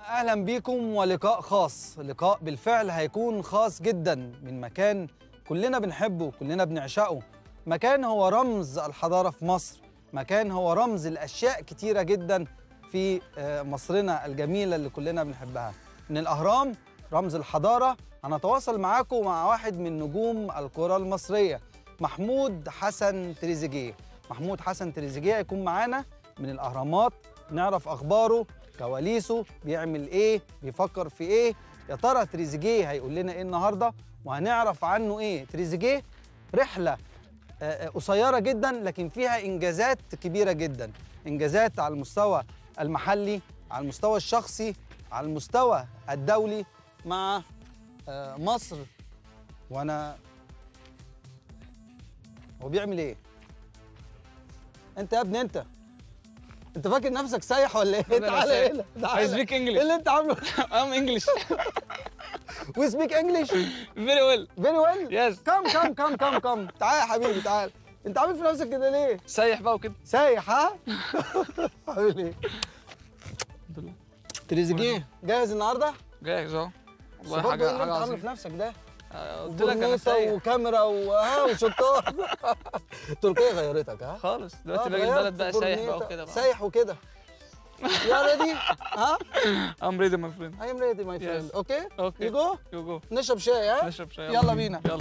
اهلا بيكم ولقاء خاص لقاء بالفعل هيكون خاص جدا من مكان كلنا بنحبه كلنا بنعشقه مكان هو رمز الحضاره في مصر مكان هو رمز الاشياء كتيره جدا في آه، مصرنا الجميله اللي كلنا بنحبها من الاهرام رمز الحضاره هنتواصل معاكم مع واحد من نجوم الكره المصريه محمود حسن تريزيجيه محمود حسن تريزيجيه هيكون معانا من الاهرامات نعرف اخباره كواليسه بيعمل ايه بيفكر في ايه يا ترى تريزيجيه هيقول لنا ايه النهارده وهنعرف عنه ايه تريزيجيه رحله آه، آه، قصيره جدا لكن فيها انجازات كبيره جدا انجازات على المستوى المحلي على المستوى الشخصي على المستوى الدولي مع آه، مصر وانا هو بيعمل ايه انت يا ابني انت انت فاكر نفسك سايح ولا ايه لا، لا، تعالى سايح. هنا I تعالى speak ايه English. اللي انت عامله I'm English. وي سبيك انجلش Very well. فيري ويل Yes. كم كم كم كم كم تعالى يا حبيبي تعالى انت عامل في نفسك كده ليه سايح بقى وكده. سايح ها عامل ايه الحمد لله. تريزيجيه جاهز النهارده جاهز اهو. بس والله برضه ايه حاجة اللي حاجة انت عامله عظيمة. في نفسك ده آه، قلت لك انا وبرنيطة سايح. وكاميرا وها وشطار تركيا غيرتك ها خالص آه، دلوقتي باجي غيرت البلد بقى سايح برنيطة. بقى وكده بقى. سايح وكده يا ريدي ها I'm ready my friend. I am ready my friend Yes. اوكي Okay. يو جو You go. نشرب شاي ها نشرب شاي. يلا بينا. يلا.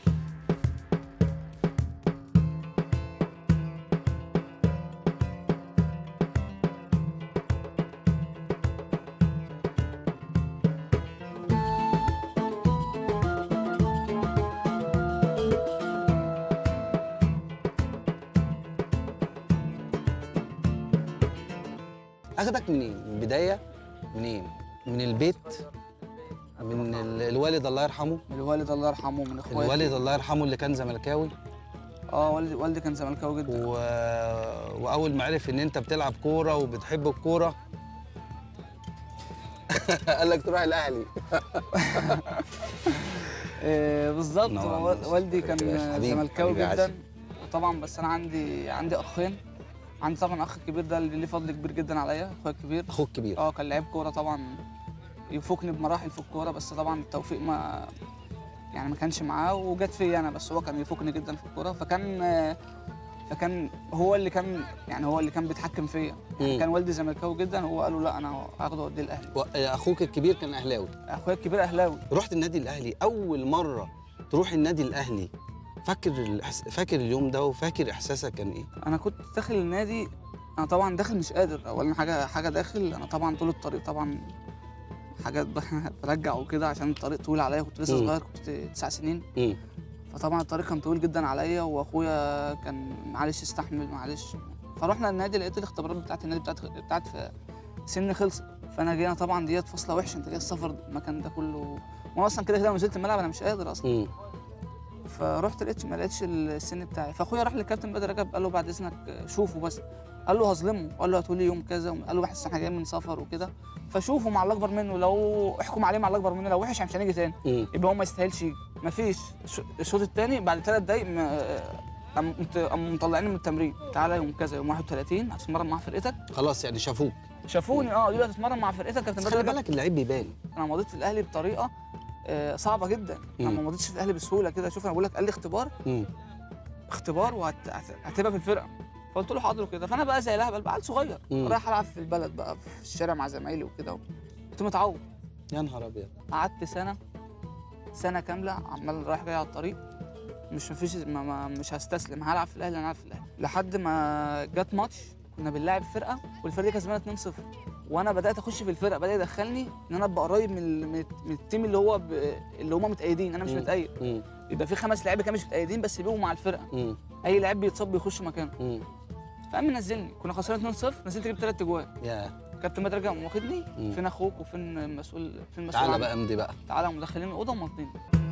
اخدك منين؟ من البدايه منين؟ من البيت من ال- الوالد الله يرحمه الوالد الله يرحمه من اخواتي الوالد الله يرحمه اللي كان زملكاوي اه والدي والدي كان زملكاوي جدا و... واول ما عرف ان انت بتلعب كوره وبتحب الكوره قال لك تروح الاهلي آه بالظبط نعم. وال- والدي كان حبيبي، زملكاوي حبيبي يا جدا عسل. وطبعا بس انا عندي عندي اخين عندي طبعا اخ كبير ده اللي ليه فضل كبير جدا عليا اخويا الكبير اخوك كبير اه كان لعيب كوره طبعا يفوقني بمراحل في الكوره بس طبعا التوفيق ما يعني ما كانش معاه وجت فيا انا بس هو كان يفوقني جدا في الكوره فكان آه، فكان هو اللي كان يعني هو اللي كان بيتحكم فيا يعني مم. كان والدي زملكاوي جدا وهو قال له لا انا هاخده واوديه الاهلي و- اخوك الكبير كان اهلاوي اخويا الكبير اهلاوي رحت النادي الاهلي اول مره تروح النادي الاهلي فاكر الإحس- فاكر اليوم ده وفاكر احساسك كان ايه انا كنت داخل النادي انا طبعا داخل مش قادر اولا حاجه حاجه داخل انا طبعا طول الطريق طبعا حاجات ب- برجع وكده عشان الطريق طويل عليا كنت لسه مم. صغير كنت تسع سنين امم فطبعا الطريق كان طويل جدا عليا واخويا كان معلش استحمل معلش فروحنا النادي لقيت الاختبارات بتاعت النادي بتاعت بتاعت في سن خلصت فانا جينا طبعا ديت فاصله وحشه انت جاي السفر المكان ده كله وانا اصلا كده كده لما نزلت الملعب انا مش قادر اصلا امم فرحت لقيتش ما لقيتش السن بتاعي فاخويا راح للكابتن بدر رجب قال له بعد اذنك شوفه بس قال له هظلمه قال له هتقول لي يوم كذا قال له بحس احنا جايين من سفر وكده فشوفه مع اللي اكبر منه لو احكم عليه مع اللي اكبر منه لو وحش مش هنيجي تاني امم يبقى هو ما يستاهلش يجي مفيش الش- الشوط الثاني بعد ثلاث دقايق ما- قام مت- قام مطلعيني من التمرين تعالى يوم كذا يوم 31 هتتمرن مع فرقتك خلاص يعني شافوك شافوني اه قالوا لي هتتمرن مع فرقتك كابتن بس بدر خلي رجب بالك اللعيب بيبان انا مضيت في الاهلي بطريقه آه، صعبه جدا انا مم. ما مضيتش في الاهلي بسهوله كده شوف انا بقول لك قال لي اختبار امم اختبار وهتبقى في الفرقه فقلت له حاضر وكده فانا بقى زي لهبل بقى عيل صغير مم. رايح العب في البلد بقى في الشارع مع زمايلي وكده كنت متعود يا نهار ابيض قعدت سنه سنه كامله عمال رايح جاي على الطريق مش مفيش ما ما مش هستسلم هلعب في الاهلي انا هلعب في الاهلي لحد ما جت ماتش كنا بنلاعب فرقه والفرقه دي كسبانه 2-0 وانا بدات اخش في الفرقه بدا يدخلني ان انا ابقى قريب من ال- من من التيم اللي هو ب... اللي هم متأيدين انا مش مم. متأيد امم يبقى في خمس لعيبه كانوا مش متأيدين بس بيبقوا مع الفرقه امم اي لعيب بيتصاب بيخش مكانه امم فقام منزلني كنا خسرانين 2-0 نزلت جبت ثلاث اجوان يا كابتن بدر قام واخدني مم. فين اخوك وفين المسؤول فين المسؤول تعالى عنك؟ بقى امضي بقى تعالى مدخلين الاوضه ومضيني